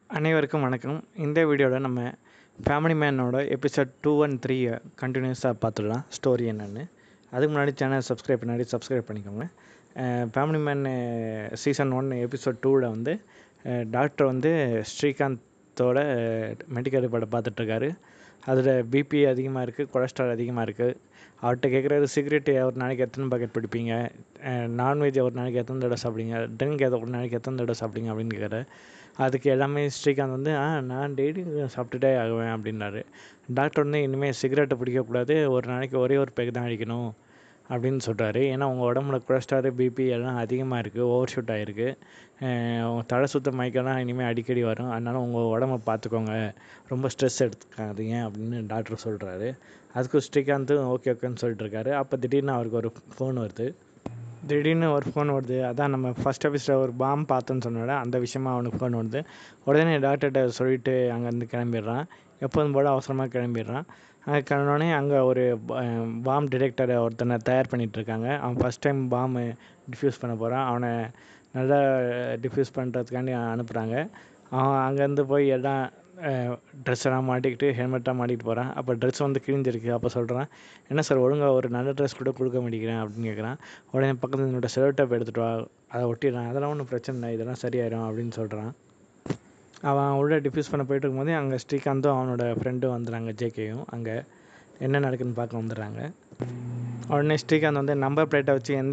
அனைவருக்கும் வணக்கம் இந்த வீடியோவில் நம்ம ஃபேமிலி மேனோட எபிசோட் டூ அண்ட் த்ரீயை கண்டினியூஸாக பார்த்துடலாம் ஸ்டோரி என்னென்னு அதுக்கு முன்னாடி சேனல் சப்ஸ்கிரைப் பண்ணாடி சப்ஸ்கிரைப் பண்ணிக்கோங்க family man season one episode டூவில் வந்து டாக்டர் வந்து ஸ்ரீகாந்தோட மெடிக்கல் ரிப்போர்ட்டை பார்த்துட்ருக்காரு அதில் பிபி அதிகமாக இருக்குது கொலஸ்ட்ரால் அதிகமாக இருக்குது அவர்கிட்ட கேட்குறாரு சிகரெட் ஒரு நாளைக்கு எத்தனை பாக்கெட் பிடிப்பீங்க நான்வெஜ் ஒரு நாளைக்கு எத்தனை தடவை சாப்பிடுங்க ட்ரிங்க் எதை ஒரு நாளைக்கு எத்தனை தடவை சாப்பிடுங்க அப்படின்னு கேட்குறாரு அதுக்கு எல்லாமே ஸ்ரீகாந்த் வந்து ஆ நான் டெய்லி சாப்பிட்டுட்டே ஆகுவேன் அப்படின்னாரு டாக்டர் வந்து இனிமேல் சிகரெட்டை பிடிக்கக்கூடாது ஒரு நாளைக்கு ஒரே ஒரு பேக் தான் அடிக்கணும் அப்படின்னு சொல்கிறாரு ஏன்னா உங்கள் உடம்புல கொலஸ்ட்ரால் பிபி எல்லாம் அதிகமாக இருக்குது ஓவர் ஷூட் ஆகிருக்கு உங்கள் தலை சுத்த மயக்கெல்லாம் இனிமேல் அடிக்கடி வரும் அதனால் உங்கள் உடம்ப பார்த்துக்கோங்க ரொம்ப ஸ்ட்ரெஸ் எடுத்துக்காதீங்க அப்படின்னு டாக்டர் சொல்கிறாரு அதுக்கு ஸ்ரீகாந்தும் ஓகே ஓகேன்னு சொல்லிட்டு இருக்காரு அப்போ திடீர்னு அவருக்கு ஒரு ஃபோன் வருது திடீர்னு ஒரு ஃபோன் வருது அதான் நம்ம ஃபஸ்ட் ஆஃபீஸில் ஒரு பாம் பார்த்தோன்னு சொன்னோட அந்த விஷயமா அவனுக்கு ஃபோன் வருது உடனே டாக்டர்கிட்ட சொல்லிட்டு அங்கேருந்து கிளம்பிடுறான் எப்போதும் போல் அவசரமாக கிளம்பிடுறான் அங்கே கிளம்பினோடனே அங்கே ஒரு பாம் டிடெக்டரை ஒருத்தனை தயார் பண்ணிகிட்ருக்காங்க அவன் ஃபஸ்ட் டைம் பாம்பு டிஃப்யூஸ் பண்ண போகிறான் அவனை நல்லா டிஃப்யூஸ் பண்ணுறதுக்காண்டி அனுப்புகிறாங்க அவன் அங்கேருந்து போய் எல்லாம் ட்ரெஸ் எல்லாம் மாட்டிக்கிட்டு ஹெல்மெட்டாக மாட்டிகிட்டு போகிறான் அப்போ ட்ரெஸ் வந்து கிழிஞ்சிருக்கு அப்போ சொல்கிறான் என்ன சார் ஒழுங்காக ஒரு நல்ல ட்ரெஸ் கூட கொடுக்க மாட்டேங்கிறேன் அப்படின்னு கேட்குறான் உடனே பக்கத்தில் என்னோட செலோட்டப் எடுத்துகிட்டு வா அதை ஒட்டிடுறான் அதெல்லாம் ஒன்றும் பிரச்சனை இல்லை இதெல்லாம் சரியாயிடும் அப்படின்னு சொல்கிறான் அவன் உள்ளே டிஃப்யூஸ் பண்ண போயிட்டு இருக்கும்போது அங்கே ஸ்ரீகாந்தும் அவனோட ஃப்ரெண்டும் வந்துடுறாங்க ஜேகேயும் அங்கே என்ன நடக்குதுன்னு பார்க்க வந்துடுறாங்க உடனே ஸ்ரீகாந்த் வந்து நம்பர் பிளேட்டை வச்சு எந்த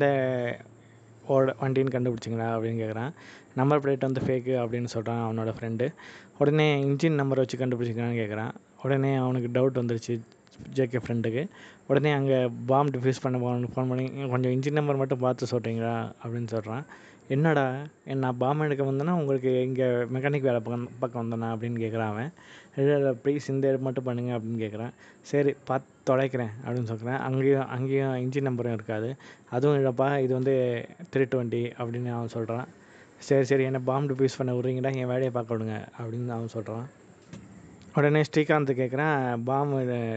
ஓட வண்டின்னு கண்டுபிடிச்சிங்களா அப்படின்னு கேட்குறான் நம்பர் பிளேட் வந்து ஃபேக்கு அப்படின்னு சொல்கிறான் அவனோட ஃப்ரெண்டு உடனே இன்ஜின் நம்பரை வச்சு கண்டுபிடிச்சிங்களான்னு கேட்குறான் உடனே அவனுக்கு டவுட் வந்துருச்சு ஜேகே ஃப்ரெண்டுக்கு உடனே அங்கே பாம் டிஃப்யூஸ் பண்ண போகணுன்னு ஃபோன் பண்ணி கொஞ்சம் இன்ஜின் நம்பர் மட்டும் பார்த்து சொல்கிறீங்களா அப்படின்னு சொல்கிறான் என்னடா நான் பாம் எடுக்க வந்தேன்னா உங்களுக்கு இங்கே மெக்கானிக் வேலை பக்கம் பக்கம் வந்தேனா அப்படின்னு கேட்குறான் அவன் இல்லை இல்லை ப்ளீஸ் இந்த இது மட்டும் பண்ணுங்க அப்படின்னு கேட்குறான் சரி பார்த்து தொலைக்கிறேன் அப்படின்னு சொல்கிறேன் அங்கேயும் அங்கேயும் இன்ஜின் நம்பரும் இருக்காது அதுவும் இல்லைப்பா இது வந்து திருட்டு வண்டி அப்படின்னு அவன் சொல்கிறான் சரி சரி என்னை பாம் டிஃப்யூஸ் பண்ண விட்றீங்கடா என் வேலையை பார்க்க விடுங்க அப்படின்னு அவன் சொல்கிறான் உடனே ஸ்ரீகாந்த் கேட்குறான் பாம்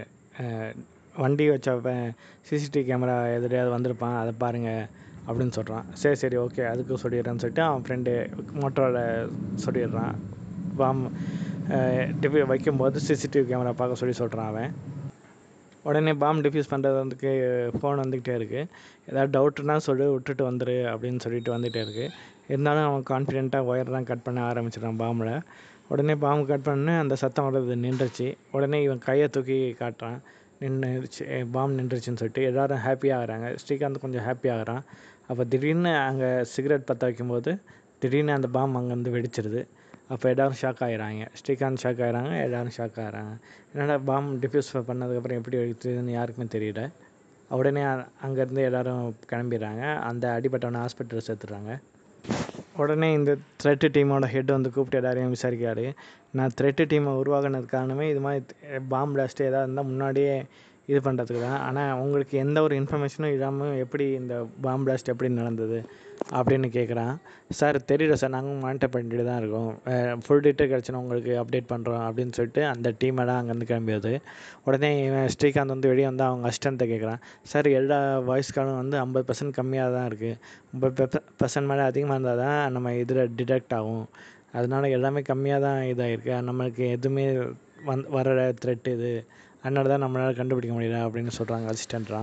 வண்டி வச்ச சிசிடிவி கேமரா எதிரையாவது வந்திருப்பான் அதை பாருங்கள் அப்படின்னு சொல்கிறான் சரி சரி ஓகே அதுக்கு சொல்லிடுறேன்னு சொல்லிட்டு அவன் ஃப்ரெண்டு மோட்டரோவில் சொல்லிடுறான் பாம் டிஃபி வைக்கும்போது சிசிடிவி கேமரா பார்க்க சொல்லி சொல்கிறான் அவன் உடனே பாம் டிஃப்யூஸ் பண்ணுறதுக்கு ஃபோன் வந்துக்கிட்டே இருக்குது ஏதாவது டவுட்னா சொல்லி விட்டுட்டு வந்துரு அப்படின்னு சொல்லிட்டு வந்துகிட்டே இருக்குது இருந்தாலும் அவன் கான்ஃபிடென்ட்டாக ஒயர்லாம் கட் பண்ண ஆரம்பிச்சிடான் பாம்பில் உடனே பாம்பு கட் பண்ணு அந்த சத்தம் வர்றது நின்றுச்சு உடனே இவன் கையை தூக்கி காட்டுறான் நின்றுச்சு பாம் நின்றுச்சுன்னு சொல்லிட்டு எல்லோரும் ஹாப்பியாக ஆகிறாங்க ஸ்ரீகாந்த் கொஞ்சம் ஹாப்பி ஆகிறான் அப்போ திடீர்னு அங்கே சிகரெட் பற்ற வைக்கும்போது திடீர்னு அந்த பாம் அங்கேருந்து வெடிச்சிருது அப்போ எல்லோரும் ஷாக் ஆகிறாங்க ஸ்ரீகாந்த் ஷாக் ஆகிறாங்க எல்லோரும் ஷாக் ஆகிறாங்க என்னடா பாம் டிஃப்யூஸ் பண்ணதுக்கப்புறம் எப்படி வெடிச்சதுன்னு யாருக்குமே தெரியல உடனே அங்கேருந்து எல்லோரும் கிளம்பிடுறாங்க அந்த அடிப்பட்டவனை ஹாஸ்பிட்டல் சேர்த்துறாங்க உடனே இந்த த்ரெட்டு டீமோட ஹெட் வந்து கூப்பிட்டு எல்லாரையும் விசாரிக்காரு நான் த்ரெட்டு டீமை உருவாகினது காரணமே இது மாதிரி பாம் பிளாஸ்ட்டு ஏதாவது இருந்தால் முன்னாடியே இது பண்ணுறதுக்கு தான் ஆனால் உங்களுக்கு எந்த ஒரு இன்ஃபர்மேஷனும் இல்லாமல் எப்படி இந்த பாம் பிளாஸ்ட் எப்படி நடந்தது அப்படின்னு கேட்குறான் சார் தெரியல சார் நாங்கள் மானிட்டர் பண்ணிட்டு தான் இருக்கோம் ஃபுல் டீட்டெயில் கிடச்சினா உங்களுக்கு அப்டேட் பண்ணுறோம் அப்படின்னு சொல்லிட்டு அந்த டீமெல்லாம் அங்கேருந்து கிளம்பியது உடனே இவன் ஸ்ரீகாந்த் வந்து வெளியே வந்து அவங்க அசிஸ்டண்ட்டை கேட்குறான் சார் எல்லா வாய்ஸ் காலும் வந்து ஐம்பது பர்சன்ட் கம்மியாக தான் இருக்குது ஐம்பது பர்சன்ட் மேலே அதிகமாக இருந்தால் தான் நம்ம இதில் டிடெக்ட் ஆகும் அதனால் எல்லாமே கம்மியாக தான் இதாகிருக்கு நம்மளுக்கு எதுவுமே வந் வர த்ரெட் இது அதனால தான் நம்மளால் கண்டுபிடிக்க முடியல அப்படின்னு சொல்கிறாங்க அசிஸ்டண்ட்ரான்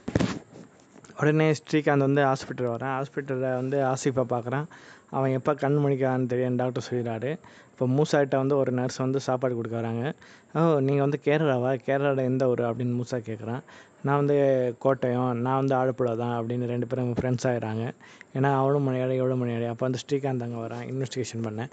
உடனே ஸ்ரீகாந்த் வந்து ஹாஸ்பிட்டல் வரான் ஹாஸ்பிட்டலில் வந்து ஆசிஃபை பார்க்குறான் அவன் எப்போ கண் முடிக்கிறான்னு தெரியும் டாக்டர் சொல்லிடுறாரு இப்போ மூசாகிட்ட வந்து ஒரு நர்ஸ் வந்து சாப்பாடு கொடுக்க வராங்க ஓ நீங்கள் வந்து கேரளாவா கேரளாவில் எந்த ஊர் அப்படின்னு மூசா கேட்குறான் நான் வந்து கோட்டயம் நான் வந்து ஆலப்புழா தான் அப்படின்னு ரெண்டு பேரும் ஃப்ரெண்ட்ஸ் ஆகிறாங்க ஏன்னா அவளும் மலையாளி எவ்வளோ மலையாளி அப்போ வந்து ஸ்ரீகாந்த் அங்கே வரான் இன்வெஸ்டிகேஷன் பண்ணேன்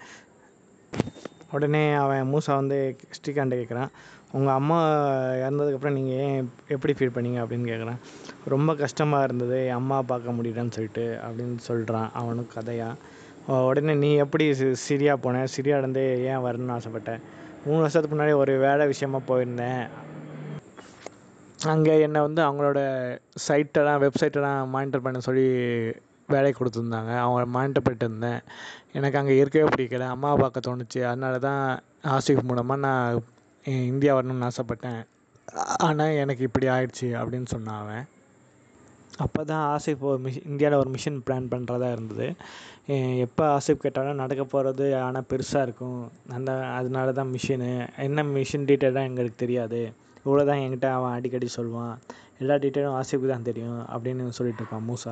உடனே அவன் மூசா வந்து ஸ்ரீகாந்தை கேட்குறான் உங்கள் அம்மா இறந்ததுக்கப்புறம் நீங்கள் ஏன் எப்படி ஃபீல் பண்ணீங்க அப்படின்னு கேட்குறான் ரொம்ப கஷ்டமாக இருந்தது என் அம்மா பார்க்க முடியலன்னு சொல்லிட்டு அப்படின்னு சொல்கிறான் அவனுக்கு கதையாக உடனே நீ எப்படி சிரியா போன சிரியாலேருந்தே ஏன் வரணும்னு ஆசைப்பட்டேன் மூணு வருஷத்துக்கு முன்னாடி ஒரு வேலை விஷயமா போயிருந்தேன் அங்கே என்னை வந்து அவங்களோட சைட்டெல்லாம் வெப்சைட்டெல்லாம் மானிட்டர் பண்ண சொல்லி வேலை கொடுத்துருந்தாங்க அவங்க மானிட்டர் பண்ணிட்டு இருந்தேன் எனக்கு அங்கே இருக்கவே பிடிக்கல அம்மாவை பார்க்க தோணுச்சு அதனால தான் ஆசிஃப் மூலமாக நான் இந்தியா வரணும்னு ஆசைப்பட்டேன் ஆனால் எனக்கு இப்படி ஆயிடுச்சு அப்படின்னு சொன்னான் அவன் அப்போ தான் ஆசிஃப் ஒரு மிஷ் இந்தியாவில் ஒரு மிஷன் பிளான் பண்ணுறதா இருந்தது எப்போ ஆசிஃப் கேட்டாலும் நடக்க போகிறது ஆனால் பெருசாக இருக்கும் அந்த அதனால தான் மிஷினு என்ன மிஷின் டீட்டெயிலாக எங்களுக்கு தெரியாது இவ்வளோ தான் என்கிட்ட அவன் அடிக்கடி சொல்லுவான் எல்லா டீட்டெயிலும் ஆசிஃபுக்கு தான் தெரியும் அப்படின்னு சொல்லிட்டு இருப்பான் மூசா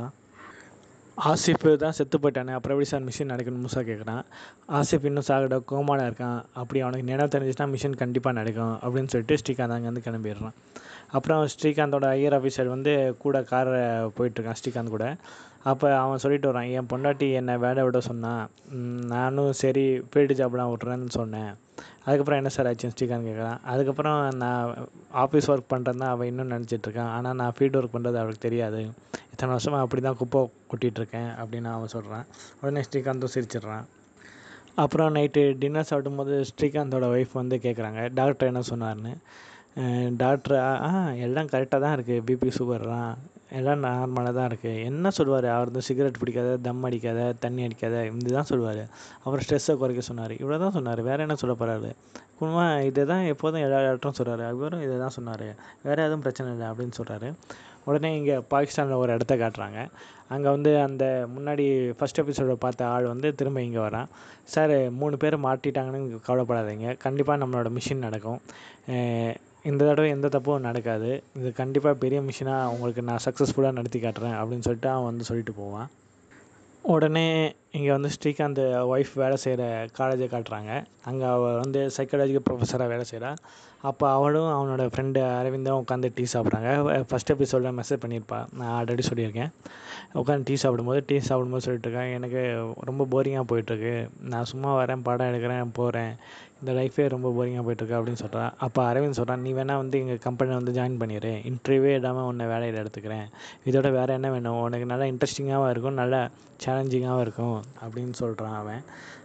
ஆசிஃப் தான் செத்து போயிட்டானே அப்புறம் எப்படி சார் மிஷின் நடக்கணும் மூசா கேட்குறான் ஆசிஃப் இன்னும் சாகட கோமாவில் இருக்கான் அப்படி அவனுக்கு நினைவு தெரிஞ்சுச்சுன்னா மிஷின் கண்டிப்பாக நடக்கும் அப்படின்னு சொல்லிட்டு ஸ்ரீகாந்த் அங்கேருந்து கிளம்பிடுறான் அப்புறம் ஸ்ரீகாந்தோட ஐயர் ஆஃபீஸர் வந்து கூட காரை போயிட்டுருக்கான் ஸ்ரீகாந்த் கூட அப்போ அவன் சொல்லிட்டு வரான் என் பொண்டாட்டி என்னை வேலை விட சொன்னான் நானும் சரி ஃபீல்டு ஜாப்லாம் விட்றேன்னு சொன்னேன் அதுக்கப்புறம் என்ன சார் ஆச்சுன்னு ஸ்ரீகாந்த் கேட்குறான் அதுக்கப்புறம் நான் ஆஃபீஸ் ஒர்க் பண்ணுறது தான் அவள் இன்னும் நினச்சிட்ருக்கான் ஆனால் நான் ஃபீல்டு ஒர்க் பண்ணுறது அவளுக்கு தெரியாது இத்தனை வருஷமாக அப்படி தான் குப்பை கொட்டிகிட்ருக்கேன் அப்படின்னு அவன் சொல்கிறான் உடனே ஸ்ரீகாந்தும் சிரிச்சிடுறான் அப்புறம் நைட்டு டின்னர் சாப்பிடும்போது ஸ்ரீகாந்தோட ஒய்ஃப் வந்து கேட்குறாங்க டாக்டர் என்ன சொன்னார்னு டாக்டர் ஆ எல்லாம் கரெக்டாக தான் இருக்குது பிபி சுகர்லாம் எல்லாம் நார்மலாக தான் இருக்குது என்ன சொல்லுவார் அவர் வந்து சிகரெட் பிடிக்காத தம் அடிக்காத தண்ணி அடிக்காத இது தான் சொல்லுவார் அவர் ஸ்ட்ரெஸ்ஸை குறைக்க சொன்னார் இவ்வளோ தான் சொன்னார் வேறு என்ன சொல்ல போகிறாரு குடும்பம் இதை தான் எப்போதும் எல்லா டாக்டரும் சொல்கிறாரு அவரும் இதை தான் சொன்னார் வேறு எதுவும் பிரச்சனை இல்லை அப்படின்னு சொல்கிறாரு உடனே இங்கே பாகிஸ்தானில் ஒரு இடத்த காட்டுறாங்க அங்கே வந்து அந்த முன்னாடி ஃபஸ்ட் எபிசோட பார்த்த ஆள் வந்து திரும்ப இங்கே வரான் சார் மூணு பேர் மாட்டிட்டாங்கன்னு கவலைப்படாதீங்க கண்டிப்பாக நம்மளோட மிஷின் நடக்கும் இந்த தடவை எந்த தப்பும் நடக்காது இது கண்டிப்பாக பெரிய மிஷினாக உங்களுக்கு நான் சக்ஸஸ்ஃபுல்லாக நடத்தி காட்டுறேன் அப்படின்னு சொல்லிட்டு அவன் வந்து சொல்லிட்டு போவான் உடனே இங்கே வந்து ஸ்ரீகாந்த் ஒய்ஃப் வேலை செய்கிற காலேஜை காட்டுறாங்க அங்கே அவள் வந்து சைக்காலஜிக்கல் ப்ரொஃபஸராக வேலை செய்கிறா அப்போ அவளும் அவனோட ஃப்ரெண்டு அரவிந்தும் உட்காந்து டீ சாப்பிட்றாங்க ஃபஸ்ட் எபிசோடில் மெசேஜ் பண்ணியிருப்பா நான் ஆல்ரெடி சொல்லியிருக்கேன் உட்காந்து டீ சாப்பிடும்போது டீ சாப்பிடும்போது சொல்லிட்டு இருக்கேன் எனக்கு ரொம்ப போரிங்காக போயிட்டுருக்கு நான் சும்மா வரேன் படம் எடுக்கிறேன் போகிறேன் இந்த லைஃபே ரொம்ப போரிங்காக போயிட்டுருக்கு அப்படின்னு சொல்கிறான் அப்போ அரவிந்த் சொல்கிறான் நீ வேணால் வந்து எங்கள் கம்பெனியில் வந்து ஜாயின் பண்ணிடு இன்டர்வியூவே இல்லாமல் உன்னை வேலையில் எடுத்துக்கிறேன் இதோட வேறு என்ன வேணும் உனக்கு நல்லா இன்ட்ரெஸ்டிங்காகவும் இருக்கும் நல்லா சேலஞ்சிங்காகவும் இருக்கும் அப்படின்னு சொல்கிறான் அவன்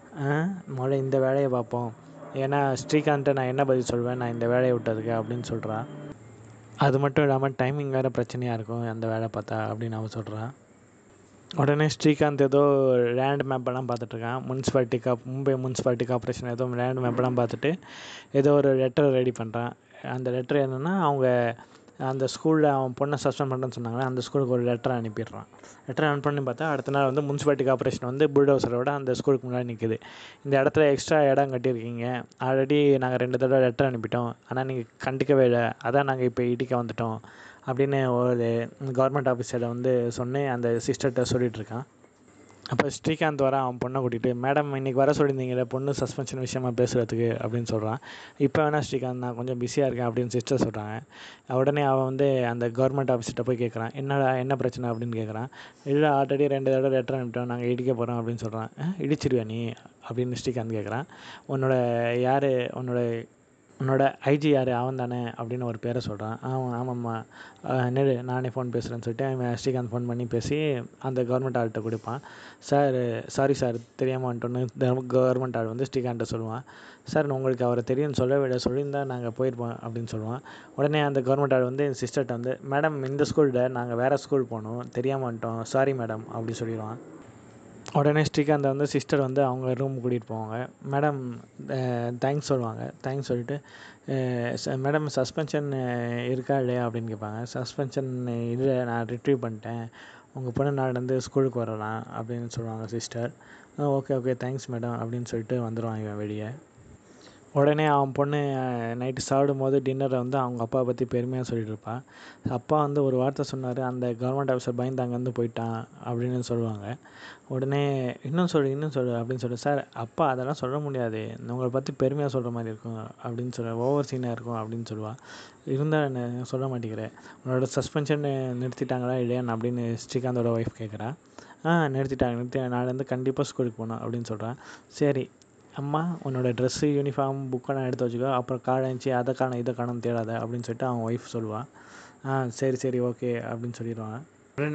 முதல்ல இந்த வேலையை பார்ப்போம் ஏன்னா ஸ்ரீகாந்தை நான் என்ன பதில் சொல்வேன் நான் இந்த வேலையை விட்டதுக்கு அப்படின்னு சொல்கிறான் அது மட்டும் இல்லாமல் டைமிங் வேறு பிரச்சனையாக இருக்கும் அந்த வேலை பார்த்தா அப்படின்னு அவன் சொல்கிறான் உடனே ஸ்ரீகாந்த் ஏதோ லேண்ட் மேப்பெல்லாம் பார்த்துட்ருக்கான் முனிசிபாலிட்டி காப் மும்பை முனிசிபாலிட்டி கார்பரேஷன் ஏதோ லேண்ட் மேப்பெல்லாம் பார்த்துட்டு ஏதோ ஒரு லெட்டர் ரெடி பண்ணுறான் அந்த லெட்டர் என்னென்னா அவங்க அந்த ஸ்கூலில் அவன் பொண்ணை சஸ்பெண்ட் பண்ணுறேன்னு சொன்னாங்களே அந்த ஸ்கூலுக்கு ஒரு லெட்டர் அனுப்பிடுறான் லெட்டர் அனுப்பி பார்த்தா அடுத்த நாள் வந்து முனிசிபாலிட்டி கார்பரேஷன் வந்து புல்டோசரோட அந்த ஸ்கூலுக்கு முன்னாடி நிற்குது இந்த இடத்துல எக்ஸ்ட்ரா இடம் கட்டியிருக்கீங்க ஆல்ரெடி நாங்கள் ரெண்டு தடவை லெட்டர் அனுப்பிட்டோம் ஆனால் நீங்கள் கண்டுக்கவே இல்லை அதான் நாங்கள் இப்போ இடிக்க வந்துட்டோம் அப்படின்னு ஒரு கவர்மெண்ட் ஆஃபீஸரை வந்து சொன்னேன் அந்த சிஸ்டர்கிட்ட சொல்லிகிட்டு இருக்கான் அப்போ ஸ்ரீகாந்த் வர அவன் பொண்ணை கூட்டிகிட்டு மேடம் இன்றைக்கி வர சொல்லியிருந்தீங்களே பொண்ணு சஸ்பென்ஷன் விஷயமா பேசுகிறதுக்கு அப்படின்னு சொல்கிறான் இப்போ வேணால் ஸ்ரீகாந்த் நான் கொஞ்சம் பிஸியாக இருக்கேன் அப்படின்னு சிஸ்டர் சொல்கிறாங்க உடனே அவன் வந்து அந்த கவர்மெண்ட் ஆஃபீஸ்கிட்ட போய் கேட்குறான் என்னடா என்ன பிரச்சனை அப்படின்னு கேட்குறான் இல்லை ஆல்ரெடி ரெண்டு தடவை லெட்டர் அனுப்பிட்டோம் நாங்கள் இடிக்க போகிறோம் அப்படின்னு சொல்கிறான் இடிச்சிருவியா நீ அப்படின்னு ஸ்ரீகாந்த் கேட்குறான் உன்னோட யார் உன்னோட உன்னோட ஐஜி யார் அவன் தானே அப்படின்னு ஒரு பேரை சொல்கிறான் ஆமாம் ஆமாம்மா நெடு நானே ஃபோன் பேசுகிறேன்னு சொல்லிட்டு அவன் ஸ்ரீகாந்த் ஃபோன் பண்ணி பேசி அந்த கவர்மெண்ட் ஆள்கிட்ட கொடுப்பான் சார் சாரி சார் தெரியாமல் வந்துட்டோன்னு கவர்மெண்ட் ஆள் வந்து ஸ்ரீகாந்தை சொல்லுவான் சார் உங்களுக்கு அவரை தெரியும்னு சொல்ல விட சொல்லியிருந்தா நாங்கள் போயிருப்போம் அப்படின்னு சொல்லுவான் உடனே அந்த கவர்மெண்ட் ஆள் வந்து என் சிஸ்டர்கிட்ட வந்து மேடம் இந்த ஸ்கூலில் நாங்கள் வேறு ஸ்கூல் போகணும் தெரியாமல் வந்துட்டோம் சாரி மேடம் அப்படி சொல்லிடுவான் உடனே ஸ்ரீகாந்தை வந்து சிஸ்டர் வந்து அவங்க ரூம் கூட்டிகிட்டு போவாங்க மேடம் தேங்க்ஸ் சொல்லுவாங்க தேங்க்ஸ் சொல்லிட்டு மேடம் சஸ்பென்ஷன் இருக்கா இல்லையா அப்படின்னு கேட்பாங்க சஸ்பென்ஷன் இல்லை நான் ரிட்ரீவ் பண்ணிட்டேன் உங்கள் பொண்ணு நாளிலேருந்து ஸ்கூலுக்கு வரலாம் அப்படின்னு சொல்லுவாங்க sister okay okay thanks madam அப்படின்னு சொல்லிட்டு வந்துடுவான் இவன் வெளியே உடனே அவன் பொண்ணு நைட்டு சாப்பிடும்போது டின்னரில் வந்து அவங்க அப்பா பற்றி பெருமையாக சொல்லிட்டு இருப்பான் அப்பா வந்து ஒரு வார்த்தை சொன்னார் அந்த கவர்மெண்ட் ஆஃபீஸர் பயந்து அங்கேருந்து போயிட்டான் அப்படின்னு சொல்லுவாங்க உடனே இன்னும் சொல்லு இன்னும் சொல்லு அப்படின்னு சொல்லி சார் அப்பா அதெல்லாம் சொல்ல முடியாது உங்களை பற்றி பெருமையாக சொல்கிற மாதிரி இருக்கும் அப்படின்னு சொல்ல ஓவர் சீனாக இருக்கும் அப்படின்னு சொல்லுவாள் இருந்தால் என்ன சொல்ல மாட்டேங்கிறேன் உன்னோட சஸ்பென்ஷன் நிறுத்திட்டாங்களா இல்லையான்னு அப்படின்னு ஸ்ரீகாந்தோட ஒய்ஃப் கேட்குறா ஆ நிறுத்திட்டாங்க நிறுத்தி நாளிலேருந்து கண்டிப்பாக ஸ்கூலுக்கு போகணும் அப்படின்னு சொல்கிறான் சரி அம்மா உன்னோட ட்ரெஸ்ஸு யூனிஃபார்ம் புக்கெல்லாம் எடுத்து வச்சுக்கோ அப்புறம் காலை எழுந்துச்சி அதை காணும் இதை காணும் தேடாத அப்படின்னு சொல்லிட்டு அவன் ஒய்ஃப் சொல்லுவாள் ஆ சரி சரி ஓகே அப்படின்னு சொல்லிடுவான் உடனே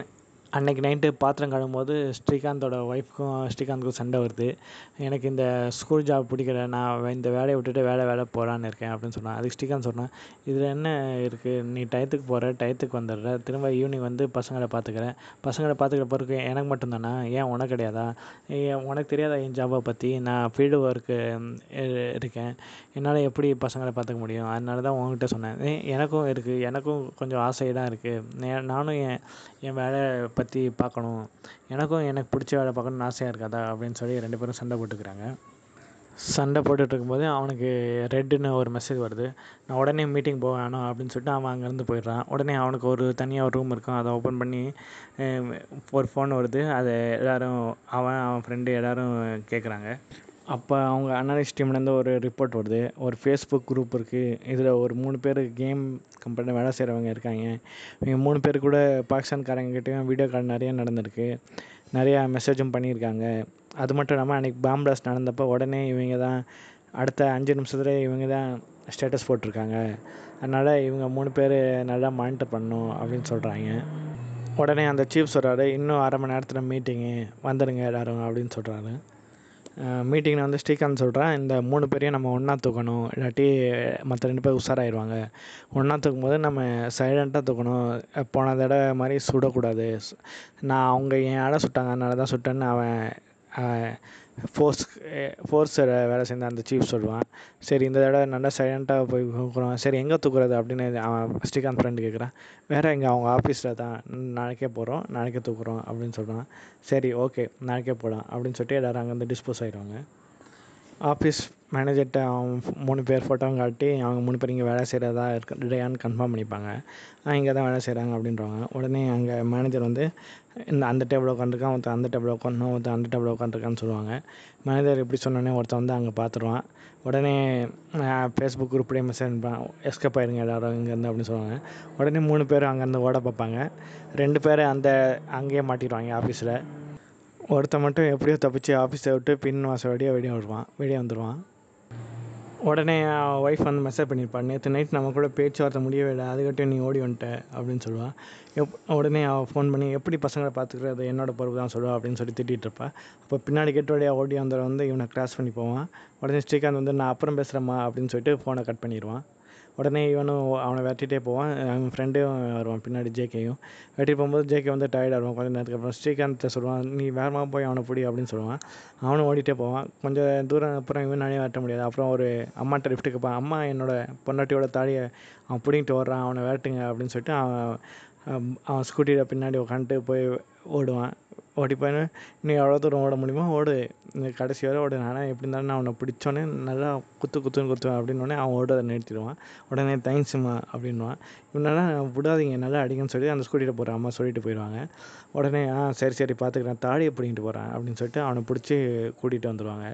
அன்னைக்கு நைட்டு பாத்திரம் கழுவும்போது ஸ்ரீகாந்தோட ஒய்ஃப்க்கும் ஸ்ரீகாந்துக்கும் சண்டை வருது எனக்கு இந்த ஸ்கூல் ஜாப் பிடிக்கல நான் இந்த வேலையை விட்டுட்டு வேலை வேலை போகலான்னு இருக்கேன் அப்படின்னு சொன்னான் அதுக்கு ஸ்ரீகாந்த் சொன்னான் இதில் என்ன இருக்குது நீ டயத்துக்கு போகிற டயத்துக்கு வந்துடுற திரும்ப ஈவினிங் வந்து பசங்களை பார்த்துக்கிறேன் பசங்களை பார்த்துக்கிற பிறகு எனக்கு மட்டும்தானா ஏன் உனக்கு கிடையாதா ஏன் உனக்கு தெரியாதா என் ஜாபை பற்றி நான் ஃபீல்டு ஒர்க்கு இருக்கேன் என்னால் எப்படி பசங்களை பார்த்துக்க முடியும் அதனால தான் உன்கிட்ட சொன்னேன் ஏ, எனக்கும் இருக்குது எனக்கும் கொஞ்சம் ஆசையெல்லாம் இருக்குது நானும் என் என் வேலை பற்றி பார்க்கணும் எனக்கும் எனக்கு பிடிச்ச வேலை பார்க்கணும்னு ஆசையாக இருக்காதா அப்படின்னு சொல்லி ரெண்டு பேரும் சண்டை போட்டுக்கிறாங்க சண்டை போட்டுட்டு இருக்கும்போது அவனுக்கு ரெட்டுன்னு ஒரு மெசேஜ் வருது நான் உடனே மீட்டிங் போக வேணாம் அப்படின்னு சொல்லிட்டு அவன் அங்கேருந்து போயிடுறான் உடனே அவனுக்கு ஒரு தனியாக ஒரு ரூம் இருக்கும் அதை ஓப்பன் பண்ணி அஹ், ஒரு ஃபோன் வருது அதை எல்லோரும் அவன் அவன் ஃப்ரெண்டு எல்லோரும் கேட்குறாங்க அப்போ அவங்க அனாலிஸ்ட் டீம்லேருந்து ஒரு ரிப்போர்ட் வருது ஒரு ஃபேஸ்புக் குரூப் இருக்குது இதில் ஒரு மூணு பேர் கேம் கம்பெனியில் வேலை செய்கிறவங்க இருக்காங்க இவங்க மூணு பேர் கூட பாகிஸ்தான்காரங்ககிட்டயும் வீடியோ கால் நிறைய நடந்திருக்கு நிறையா மெசேஜும் பண்ணியிருக்காங்க அது மட்டும் இல்லாமல் அன்றைக்கி பாம் பிளாஸ்ட் நடந்தப்போ உடனே இவங்க தான் அடுத்த அஞ்சு நிமிஷத்துல இவங்க தான் ஸ்டேட்டஸ் போட்டிருக்காங்க அதனால் இவங்க மூணு பேர் நல்லா மானிட்டர் பண்ணணும் அப்படின்னு சொல்கிறாங்க உடனே அந்த சீஃப் சொல்கிறாரு இன்னும் அரை மணி நேரத்தில் மீட்டிங்கு வந்துடுங்க எல்லாரும் அப்படின்னு சொல்கிறாரு மீட்டிங்கில் வந்து ஸ்ரீகாந்த் சொல்கிறான் இந்த மூணு பேரையும் நம்ம ஒன்றா தூக்கணும் இல்லாட்டி மற்ற ரெண்டு பேர் உஷாராயிருவாங்க ஒன்றா தூக்கும்போது நம்ம சைலண்ட்டாக தூக்கணும் அஹ் போன தடவை மாதிரி சுடக்கூடாது ஸ்- நான் அவங்க என் ஆளை சுட்டாங்க அதனால தான் சுட்டேன்னு அவன் ஃபோர்ஸ் ஃபோர்ஸில் வேலை செஞ்ச அந்த சீஃப் சொல்லுவான் சரி இந்த தடவை நல்லா சைலண்ட்டாக போய் தூக்குறோம் சரி எங்கே தூக்குறது அப்படின்னு அவன் ஸ்ரீகாந்த் ஃப்ரெண்டு கேட்குறான் வேறு எங்கே அவங்க ஆஃபீஸில் தான் ம், நாளைக்கே போகிறோம் நாளைக்கே தூக்குறோம் அப்படின்னு சொல்கிறான் சரி ஓகே நாளைக்கே போகலாம் அப்படின்னு சொல்லிட்டு எல்லோரும் அங்கேருந்து டிஸ்போஸ் ஆயிடுவாங்க ஆஃபீஸ் மேனேஜர்கிட்ட அவன் ஃபோ- மூணு பேர் ஃபோட்டோவும் காட்டி அவங்க மூணு பேர் இங்கே வேலை செய்கிறதா இருக்க இல்லையான்னு கன்ஃபார்ம் பண்ணிப்பாங்க இங்கே தான் வேலை செய்கிறாங்க அப்படின்றவாங்க உடனே அங்கே மேனேஜர் வந்து இந்த அந்த டேபிள் உட்காந்துருக்கான் ஒருத்தன் அந்த டேபிள் உட்காந்து ஒருத்தன் அந்த டேபிள் உட்காந்துருக்கான்னு சொல்லுவாங்க மேனேஜர் இப்படி சொன்னோடனே ஒருத்தன் வந்து அங்கே பார்த்துருவான் உடனே ஃபேஸ்புக் குரூப்லேயே மெசேஜ் அனுப்பான் எஸ்கேப் ஆயிருங்க எல்லாரும் இங்கேருந்து அப்படின்னு சொல்லுவாங்க உடனே மூணு பேர் அங்கேருந்து ஓட பார்ப்பாங்க ரெண்டு பேர் அந்த அங்கேயே மாட்டிடுவாங்க ஆஃபீஸில் ஒருத்தன் மட்டும் எப்படியோ தப்பிச்சு ஆஃபீஸை விட்டு பின் வாசல் வழியாக வெளியே வருவான் வெளியே வந்துடுவான் உடனே ஒய்ஃப் வந்து மெசேஜ் பண்ணியிருப்பாள் நேற்று நைட் நம்ம கூட பேச்சுவார்த்தை முடியவே இல்லை அதுக்கட்டும் நீ ஓடி வந்துட்ட அப்படின்னு சொல்லுவாள் எப் உடனே அவள் ஃபோன் பண்ணி எப்படி பசங்களை பார்த்துக்கிறது என்னோட பொறுப்பு தான் சொல்லுவா அப்படின்னு சொல்லி திட்டிகிட்டு இருப்பா அப்போ பின்னாடி கேட்டு வழியாக ஓடி வந்தவன் வந்து இவனை கிராஸ் பண்ணி போவான் உடனே ஸ்ரீகாந்த் வந்து நான் அப்புறம் பேசுகிறேம்மா அப்படின்னு சொல்லிட்டு ஃபோனை கட் பண்ணிடுவான் உடனே இவனும் அவனை வெட்டிகிட்டே போவான் அவன் ஃப்ரெண்டும் வருவான் பின்னாடி ஜேகேயும் வெட்டிட்டு போகும்போது ஜேகே வந்து டயர்ட் ஆடுவான் கொஞ்சம் நேரத்துக்கு அப்புறம் ஸ்ரீகாந்த் சொல்லுவான் நீ வேகமாக போய் அவனை பிடி அப்படின்னு சொல்லுவான் அவனும் ஓடிட்டே போவான் கொஞ்சம் தூரம் அப்புறம் இவன் நானே வெட்ட முடியாது அப்புறம் ஒரு அம்மாட்ட லிஃப்ட் கேட்பான் அம்மா என்னோட பொண்டாட்டியோட தாலியை அவன் பிடிங்கிட்டு ஓடுறான் அவனை விரட்டுங்க அப்படின்னு சொல்லிட்டு அவன் அவன் அவன் ஸ்கூட்டியில் பின்னாடி உட்காந்துட்டு போய் ஓடுவான் ஓடி போய் நீ எவ்வளோ தூரம் ஓட முடியுமோ ஓடு இந்த கடைசி வரை ஓடு ஆனால் எப்படி இருந்தாலும் நான் அவனை பிடிச்சோன்னே நல்லா குத்து குத்துன்னு குத்துவேன் அப்படின்னோடனே அவன் ஓடுறதை நிறுத்திடுவான் உடனே தேங்க்ஸுமா அப்படின்வான் இவனெல்லாம் விடாதீங்க நல்லா அடிங்கன்னு சொல்லி அந்த ஸ்கூட்டியில் போகிற அம்மா சொல்லிட்டு போயிடுவாங்க உடனே ஆ சரி சரி பார்த்துக்கிறேன் தாடியை பிடிங்கிட்டு போகிறேன் அப்படின்னு சொல்லிட்டு அவனை பிடிச்சி கூட்டிகிட்டு வந்துடுவாங்க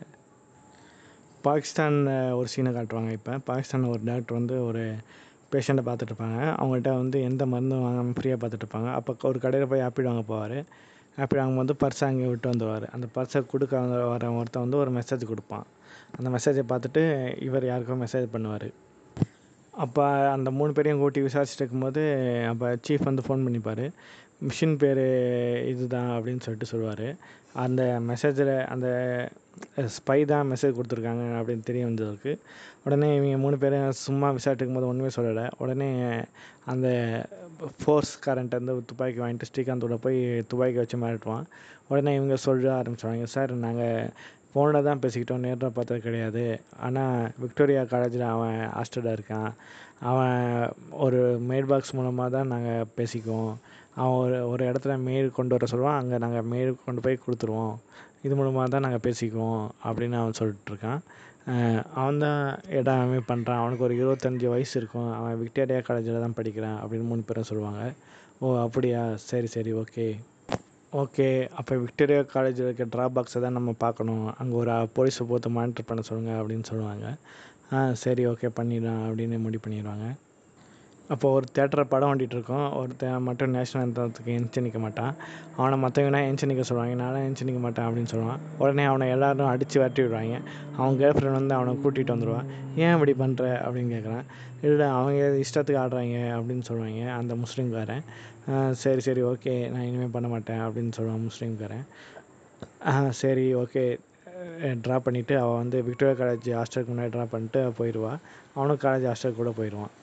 பாகிஸ்தானில் ஒரு சீனை காட்டுவாங்க இப்போ பாகிஸ்தானில் ஒரு டாக்டர் வந்து ஒரு பேஷண்ட்டை பார்த்துட்டு இருப்பாங்க அவங்கள்ட்ட வந்து எந்த மருந்தும் வாங்காமல் ஃப்ரீயாக பார்த்துட்டு இருப்பாங்க அப்போ ஒரு கடையில் போய் ஆப்பிள் வாங்க போவார் ஆப்பிள் வாங்கும்போது பர்ஸை அங்கே விட்டு வந்துடுவார் அந்த பர்ஸை கொடுக்க வந்த வர ஒருத்தன் வந்து ஒரு மெசேஜ் கொடுப்பான் அந்த மெசேஜை பார்த்துட்டு இவர் யாருக்கோ மெசேஜ் பண்ணுவார் அப்போ அந்த மூணு பேரையும் கூட்டி விசாரிச்சுட்டு இருக்கும்போது அப்போ சீஃப் வந்து ஃபோன் பண்ணிப்பார் மிஷின் பேர் இதுதான் அப்படின்னு சொல்லிட்டு சொல்லுவார் அந்த மெசேஜில் அந்த ஸ்பை தான் மெசேஜ் கொடுத்துருக்காங்க அப்படின்னு தெரிய வந்ததுக்கு உடனே இவங்க மூணு பேரும் சும்மா விசாரிட்டு போது ஒன்றுமே சொல்லலை உடனே அந்த ஃபோர்ஸ் கரண்ட் வந்து துப்பாக்கி வாங்கிட்டு ஸ்ரீகாந்தோட போய் துப்பாக்கி வச்சு மிரட்டுவான் உடனே இவங்க சொல்ல ஆரம்பிச்சிடுவாங்க சார் நாங்கள் ஃபோனில் தான் பேசிக்கிட்டோம் நேரில் பார்த்தது கிடையாது ஆனால் விக்டோரியா காலேஜில் அவன் ஹாஸ்டலில் இருக்கான் அவன் ஒரு மெயில் பாக்ஸ் மூலமாக தான் நாங்கள் பேசிக்குவோம் அவன் ஒரு ஒரு இடத்துல மெயில் கொண்டு வர சொல்லுவான் அங்கே நாங்கள் மெயில் கொண்டு போய் கொடுத்துருவோம் இது மூலமாக தான் நாங்கள் பேசிக்குவோம் அப்படின்னு அவன் சொல்லிட்டுருக்கான் அவன் தான் எல்லாமே பண்ணுறான் அவனுக்கு ஒரு இருபத்தஞ்சி வயசு இருக்கும் அவன் விக்டோரியா காலேஜில் தான் படிக்கிறான் அப்படின்னு மூணு பேரும் சொல்லுவாங்க ஓ அப்படியா சரி சரி ஓகே ஓகே அப்போ விக்டோரியா காலேஜில் இருக்க ட்ராப் பாக்ஸை தான் நம்ம பார்க்கணும் அங்கே ஒரு போலீஸை போட்டு மானிட்டர் பண்ண சொல்லுங்கள் அப்படின்னு சொல்லுவாங்க ஆ சரி ஓகே பண்ணிடலாம் அப்படின்னு முடிவு பண்ணிடுவாங்க அப்போ ஒரு தேட்டரில் படம் ஓடிட்டு இருக்கோம் ஒருத்தன் மட்டும் நேஷனல் அந்தத்துக்கு எந்திச்சு நிற்க மாட்டான் அவனை மற்றவங்கன்னா எந்திச்சு நிற்க சொல்லுவாங்க நானும் எந்திச்சு நிற்க மாட்டேன் அப்படின்னு சொல்லுவான் உடனே அவனை எல்லாரும் அடித்து விரட்டி விடுவாங்க அவன் கேர்ள் ஃப்ரெண்ட் வந்து அவனை கூட்டிகிட்டு வந்துடுவான் ஏன் இப்படி பண்ணுற அப்படின்னு கேட்குறான் இல்லை அவங்க இஷ்டத்துக்கு ஆடுறாங்க அப்படின்னு சொல்லுவாங்க அந்த முஸ்லீம்காரன் "ஆ, சரி சரி ஓகே நான் இனிமேல் பண்ண மாட்டேன் அப்படின்னு சொல்லுவான் முஸ்லீம்காரன் "ஆ, சரி ஓகே ட்ராப் பண்ணிவிட்டு அவள் வந்து விக்டோரியா காலேஜ் ஹாஸ்டலுக்கு முன்னாடி ட்ராப் பண்ணிட்டு போயிடுவா அவனும் காலேஜ் ஹாஸ்டல் கூட போயிடுவான்